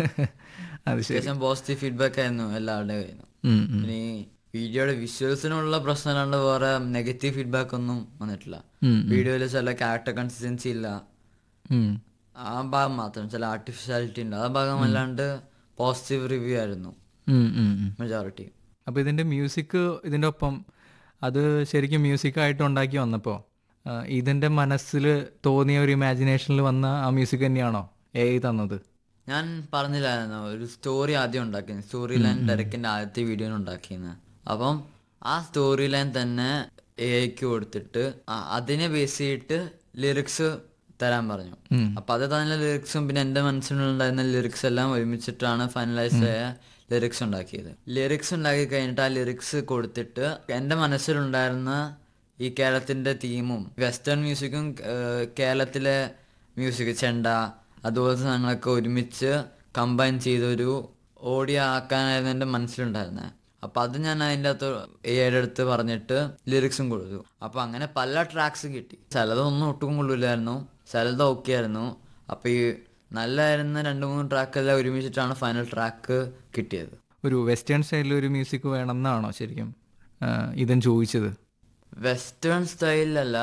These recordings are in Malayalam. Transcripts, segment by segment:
അത് ശരി അത്യാവശ്യം പോസിറ്റീവ് ഫീഡ്ബാക്ക് ആയിരുന്നു എല്ലാവരുടെയും കയ്യിൽ നിന്നും ഉം, ഉം. പിന്നെ ഈ വീഡിയോയുടെ വിഷ്വൽസിനുള്ള പ്രശ്നം അല്ലാണ്ട് വേറെ നെഗറ്റീവ് ഫീഡ്ബാക്ക് ഒന്നും വന്നിട്ടില്ല ഉം, വീഡിയോയിൽ ചില ക്യാരക്ടർ കൺസിസ്റ്റൻസി ഇല്ല ഉം. ആ ഭാഗം മാത്രം ചില ആർട്ടിഫിഷ്യാലിറ്റി ഉണ്ട് ആ ഭാഗം അല്ലാണ്ട് പോസിറ്റീവ് റിവ്യൂ ആയിരുന്നു ഉം, ഉം, ഉം. മെജോറിറ്റി അപ്പോൾ ഇതിൻ്റെ മ്യൂസിക് ഇതിൻ്റെ ഒപ്പം അത് ശരിക്കും മ്യൂസിക്കായിട്ട് ഉണ്ടാക്കി വന്നപ്പോൾ ഇതിൻ്റെ മനസ്സിൽ തോന്നിയ ഒരു ഇമാജിനേഷനിൽ വന്ന ആ മ്യൂസിക് തന്നെയാണോ എ തന്നത് ഞാൻ പറഞ്ഞില്ലായിരുന്നു ഒരു സ്റ്റോറി ആദ്യം ഉണ്ടാക്കിയത് സ്റ്റോറി ലൈൻ ഡയറക്റ്റിന്റെ ആദ്യത്തെ വീഡിയോ ഉണ്ടാക്കിയെന്ന് അപ്പം ആ സ്റ്റോറി ലൈൻ തന്നെ എ ഐക്ക് കൊടുത്തിട്ട് ആ- അതിനെ ബേസ് ചെയ്തിട്ട് ലിറിക്സ് തരാൻ പറഞ്ഞു ഉം. അപ്പൊ അത് തന്നെ ലിറിക്സും പിന്നെ എന്റെ മനസ്സിലുണ്ടായിരുന്ന ലിറിക്സ് എല്ലാം ഒരുമിച്ചിട്ടാണ് ഫൈനലൈസ് ആയ ലിറിക്സ് ഉണ്ടാക്കിയത് ലിറിക്സ് ഉണ്ടാക്കി കഴിഞ്ഞിട്ട് ആ ലിറിക്സ് കൊടുത്തിട്ട് എന്റെ മനസ്സിലുണ്ടായിരുന്ന ഈ കേരളത്തിന്റെ തീമും വെസ്റ്റേൺ മ്യൂസിക്കും ഏഹ്, കേരളത്തിലെ മ്യൂസിക് ചെണ്ട അതുപോലത്തെ സാധനങ്ങളൊക്കെ ഒരുമിച്ച് കമ്പൈൻ ചെയ്തൊരു ഓഡിയോ ആക്കാനായിരുന്നു എൻ്റെ മനസ്സിലുണ്ടായിരുന്നത് അപ്പൊ അത് ഞാൻ അതിൻ്റെ അകത്ത് എയുടെ അടുത്ത് പറഞ്ഞിട്ട് ലിറിക്സും കൊടുത്തു അപ്പൊ അങ്ങനെ പല ട്രാക്സ് കിട്ടി ചിലതൊന്നും ഒട്ടും കൊള്ളില്ലായിരുന്നു ചിലത് ഓക്കെ ആയിരുന്നു അപ്പൊ ഈ നല്ലായിരുന്ന രണ്ട് മൂന്ന് ട്രാക്കെല്ലാം ഒരുമിച്ചിട്ടാണ് ഫൈനൽ ട്രാക്ക് കിട്ടിയത് ഒരു വെസ്റ്റേൺ സ്റ്റൈലിൽ ഒരു മ്യൂസിക് വേണമെന്നാണോ ശരിക്കും ആ, ഇതും ചോദിച്ചത് വെസ്റ്റേൺ സ്റ്റൈലിലല്ല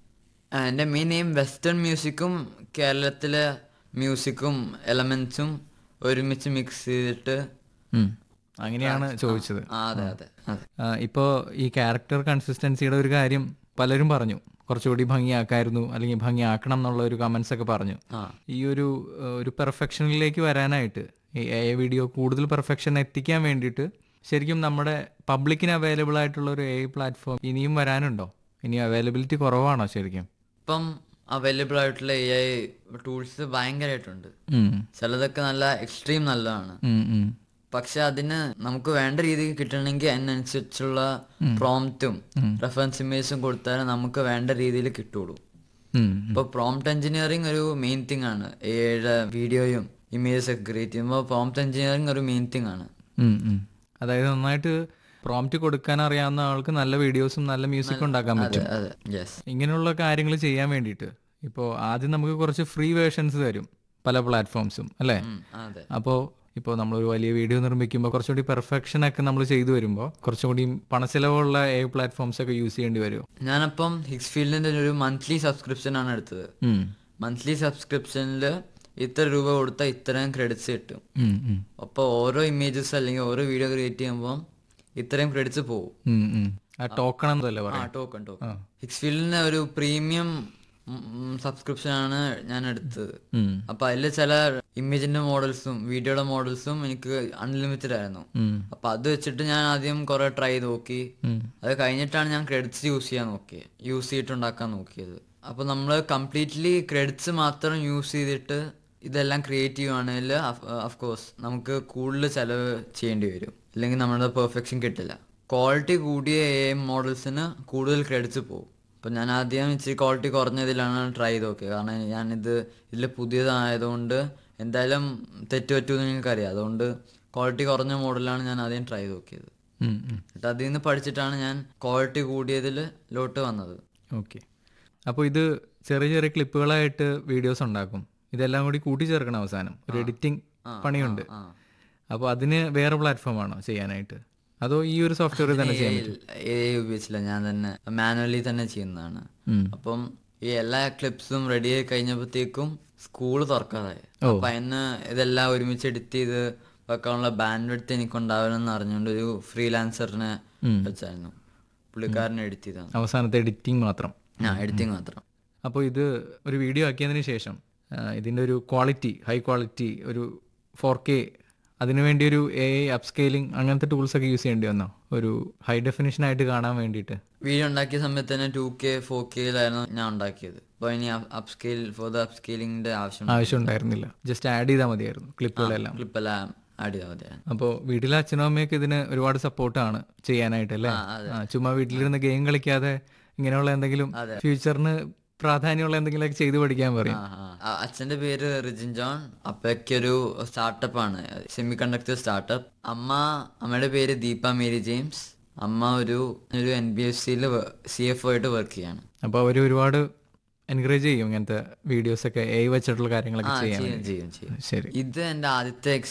ആ, എൻ്റെ മെയിൻ എയിം വെസ്റ്റേൺ മ്യൂസിക്കും കേരളത്തിലെ മ്യൂസിക്കും എലമെന്റ്സും ഒരുമിച്ച് മിക്സ് ചെയ്തിട്ട് ഉം. അങ്ങനെയാണ് ചോദിച്ചത് ആ അതെ അതെ അതെ ഇപ്പോൾ ഈ ക്യാരക്ടർ കൺസിസ്റ്റൻസിയുടെ ഒരു കാര്യം പലരും പറഞ്ഞു കുറച്ചുകൂടി ഭംഗിയാക്കായിരുന്നു അല്ലെങ്കിൽ ഭംഗിയാക്കണം എന്നുള്ള ഒരു കമൻസ് ഒക്കെ പറഞ്ഞു ആ ഈ ഒരു ഏഹ്, ഒരു പെർഫെക്ഷനിലേക്ക് വരാനായിട്ട് ഈ എ വീഡിയോ കൂടുതൽ പെർഫെക്ഷൻ എത്തിക്കാൻ വേണ്ടിയിട്ട് ശരിക്കും നമ്മുടെ പബ്ലിക്കിന് അവൈലബിൾ ആയിട്ടുള്ള ഒരു എ പ്ലാറ്റ്ഫോം ഇനിയും വരാനുണ്ടോ ഇനി അവൈലബിലിറ്റി കുറവാണോ ശരിക്കും ഇപ്പം അവൈലബിൾ ആയിട്ടുള്ള എ ഐ ടൂൾസ് ഭയങ്കരമായിട്ടുണ്ട് ഉം. ചിലതൊക്കെ നല്ല എക്സ്ട്രീം നല്ലതാണ് ഉം, ഉം. പക്ഷെ അതിന് നമുക്ക് വേണ്ട രീതിക്ക് കിട്ടണമെങ്കിൽ അതിനനുസരിച്ചുള്ള പ്രോംപ്റ്റും റെഫറൻസ് ഇമേജും കൊടുത്താലേ നമുക്ക് വേണ്ട രീതിയിൽ കിട്ടുള്ളൂ ഉം. ഇപ്പൊ പ്രോംപ്റ്റ് എഞ്ചിനീയറിംഗ് ഒരു മെയിൻ തിങ് ആണ് എയുടെ വീഡിയോയും ഇമേജസ് ഒക്കെ ക്രിയേറ്റ് ചെയ്യുമ്പോൾ പ്രോംപ്റ്റ് എഞ്ചിനീയറിംഗ് ഒരു മെയിൻ തിങ് ആണ് ഉം, ഉം. അതായത് നന്നായിട്ട് പ്രോംപ്റ്റ് കൊടുക്കാൻ അറിയാവുന്ന ആൾക്ക് നല്ല വീഡിയോസും നല്ല മ്യൂസിക്കും ഉണ്ടാക്കാൻ അതെ പറ്റും അതെ യെസ് ഇങ്ങനെയുള്ള കാര്യങ്ങൾ ചെയ്യാൻ വേണ്ടിയിട്ട് ഇപ്പോൾ ആദ്യം നമുക്ക് കുറച്ച് ഫ്രീ വേർഷൻസ് തരും പല പ്ലാറ്റ്ഫോംസും അല്ലേ അതെ അപ്പോൾ ഇപ്പോൾ നമ്മളൊരു വലിയ വീഡിയോ നിർമ്മിക്കുമ്പോൾ കുറച്ചുകൂടി പെർഫെക്ഷൻ ഒക്കെ നമ്മൾ ചെയ്തു വരുമ്പോൾ കുറച്ചുകൂടി പണച്ചെലവുള്ള എ പ്ലാറ്റ്ഫോംസ് ഒക്കെ യൂസ് ചെയ്യേണ്ടി വരുമോ ഞാനപ്പം ഹിക്സ് ഫീൽഡിന്റെ ഒരു മന്ത്ലി സബ്സ്ക്രിപ്ഷൻ ആണ് എടുത്തത് ഉം. മന്ത്ലി സബ്സ്ക്രിപ്ഷനിൽ ഇത്ര രൂപ കൊടുത്താൽ ഇത്രയും ക്രെഡിറ്റ്സ് കിട്ടും ഉം, ഉം. അപ്പോൾ ഓരോ ഇമേജസ് അല്ലെങ്കിൽ ഓരോ വീഡിയോ ക്രിയേറ്റ് ചെയ്യുമ്പോൾ ഇത്രയും ക്രെഡിറ്റ്സ് പോകും ഉം, ഉം. ആ ടോക്കൺ എന്നല്ലേ ആ പറയാം ടോക്കൺ ടോക്കൺ ഹിക്സ് ഫീൽഡിന്റെ ഒരു പ്രീമിയം സബ്സ്ക്രിപ്ഷൻ ആണ് ഞാൻ എടുത്തത് ഉം. അപ്പൊ അതിൽ ചില ഇമേജിന്റെ മോഡൽസും വീഡിയോയുടെ മോഡൽസും എനിക്ക് അൺലിമിറ്റഡ് ആയിരുന്നു ഉം. അപ്പൊ അത് വെച്ചിട്ട് ഞാൻ ആദ്യം കുറെ ട്രൈ ചെയ്ത് നോക്കി ഉം. അത് കഴിഞ്ഞിട്ടാണ് ഞാൻ ക്രെഡിറ്റ്സ് യൂസ് ചെയ്യാൻ നോക്കിയത് യൂസ് ചെയ്തിട്ടുണ്ടാക്കാൻ നോക്കിയത് അപ്പൊ നമ്മൾ കംപ്ലീറ്റ്ലി ക്രെഡിറ്റ്സ് മാത്രം യൂസ് ചെയ്തിട്ട് ഇതെല്ലാം ക്രിയേറ്റ് ചെയ്യുവാണെങ്കിൽ കോഴ്സ് നമുക്ക് കൂടുതൽ ചെലവ് ചെയ്യേണ്ടി വരും ഇല്ലെങ്കിൽ നമ്മുടെ പെർഫെക്ഷൻ കിട്ടില്ല ക്വാളിറ്റി കൂടിയ എ മോഡൽസിന് കൂടുതൽ ക്രെഡിറ്റ്സ് പോകും അപ്പം ഞാൻ ആദ്യം ഇച്ചിരി ക്വാളിറ്റി കുറഞ്ഞതിലാണ് ട്രൈ ചെയ്ത് നോക്കിയത് കാരണം ഞാനിത് ഇതിൽ പുതിയതായതുകൊണ്ട് എന്തായാലും തെറ്റ് പറ്റുമെന്ന് നിങ്ങൾക്കറിയാം അതുകൊണ്ട് ക്വാളിറ്റി കുറഞ്ഞ മോഡലാണ് ഞാൻ ആദ്യം ട്രൈ ചെയ്ത് നോക്കിയത് ഉം, ഉം. എന്നിട്ട് അതിൽ നിന്ന് പഠിച്ചിട്ടാണ് ഞാൻ ക്വാളിറ്റി കൂടിയതിൽ ലോട്ട് വന്നത് ഓക്കെ അപ്പോൾ ഇത് ചെറിയ ചെറിയ ക്ലിപ്പുകളായിട്ട് വീഡിയോസ് ഉണ്ടാക്കും ഇതെല്ലാം കൂടി കൂട്ടിച്ചേർക്കണം അവസാനം ഒരു എഡിറ്റിംഗ് പണിയുണ്ട് ആ അപ്പോൾ അതിന് വേറെ പ്ലാറ്റ്ഫോമാണോ ചെയ്യാനായിട്ട് അതോ ഈ ഒരു സോഫ്റ്റ്വെയർ തന്നെ ചെയ്യാൻ പറ്റും എ ഉപയോഗിച്ചില്ല ഞാൻ തന്നെ മാനുവലി തന്നെ ചെയ്യുന്നതാണ് ഉം. അപ്പം ഈ എല്ലാ ക്ലിപ്സും റെഡി ആയി കഴിഞ്ഞപ്പോഴത്തേക്കും സ്കൂൾ തുറക്കാതായി അപ്പൊ അതിന് ഇതെല്ലാം ഒരുമിച്ച് എഡിറ്റ് ചെയ്ത് വെക്കാനുള്ള ബാൻഡ് എടുത്ത് എനിക്കുണ്ടാവണമെന്ന് അറിഞ്ഞുകൊണ്ട് ഒരു ഫ്രീലാൻസറിനെ വെച്ചായിരുന്നു പുള്ളിക്കാരനെ എഡിറ്റ് ചെയ്താണ് അവസാനത്തെ എഡിറ്റിംഗ് മാത്രം ആ എഡിറ്റിംഗ് മാത്രം അപ്പോൾ ഇത് ഒരു വീഡിയോ ആക്കിയതിന് ശേഷം ആ, ഇതിൻ്റെ ഒരു ക്വാളിറ്റി ഹൈ ക്വാളിറ്റി ഒരു ഫോർ കെ അതിനുവേണ്ടി ഒരു എ ഐ അപ്സ്കെയിലിംഗ് അങ്ങനത്തെ ടൂൾസ് ഒക്കെ യൂസ് ചെയ്യേണ്ടി വന്നോ ഒരു ഹൈ ഡെഫിനിഷൻ ആയിട്ട് കാണാൻ വേണ്ടിയിട്ട് വീഡിയോ ഉണ്ടാക്കിയ സമയത്ത് തന്നെ ടു കെ ഫോർ കെയിലായിരുന്നു ഞാൻ ഉണ്ടാക്കിയത് അപ്പോൾ ഇനി അപ്സ്കെയിൽ ഫോർ ദ അപ്സ്കെയിലിംഗിന്റെ ആവശ്യം ആവശ്യം ഉണ്ടായിരുന്നില്ല ജസ്റ്റ് ആഡ് ചെയ്താൽ മതിയായിരുന്നു ക്ലിപ്പുകളെല്ലാം ക്ലിപ്പെല്ലാം ആഡ് ചെയ്താൽ മതിയായിരുന്നു അപ്പോൾ വീട്ടിലെ അച്ഛനും അമ്മയൊക്കെ ഇതിന് ഒരുപാട് സപ്പോർട്ടാണ് ചെയ്യാനായിട്ട് അല്ലേ ആ, ചുമ്മാ വീട്ടിലിരുന്ന് ഗെയിം കളിക്കാതെ ഇങ്ങനെയുള്ള എന്തെങ്കിലും ഫ്യൂച്ചറിന് പ്രാധാന്യമുള്ള എന്തെങ്കിലുമൊക്കെ ചെയ്തു പഠിക്കാൻ പറയും ആ, ആ. ആ, അച്ഛന്റെ പേര് റിജിൻ ജോൺ അപ്പയ്ക്കൊരു സ്റ്റാർട്ടപ്പ് ആണ് സെമി കണ്ടക്ടർ സ്റ്റാർട്ടപ്പ് അമ്മ അമ്മയുടെ പേര് ദീപ മേരി ജെയിംസ് അമ്മ ഒരു ഒരു എൻ ബി എഫ് സിയിൽ സി എഫ് ആയിട്ട് വർക്ക് ചെയ്യാണ് അപ്പോൾ അവർ ഒരുപാട് എൻകറേജ് ചെയ്യും ഇങ്ങനത്തെ വീഡിയോസ് ഒക്കെ എ വെച്ചിട്ടുള്ള കാര്യങ്ങളൊക്കെ ചെയ്യാൻ ചെയ്യും ചെയ്യും ചെയ്യും ശരി ഇത് എന്റെ ആദ്യത്തെ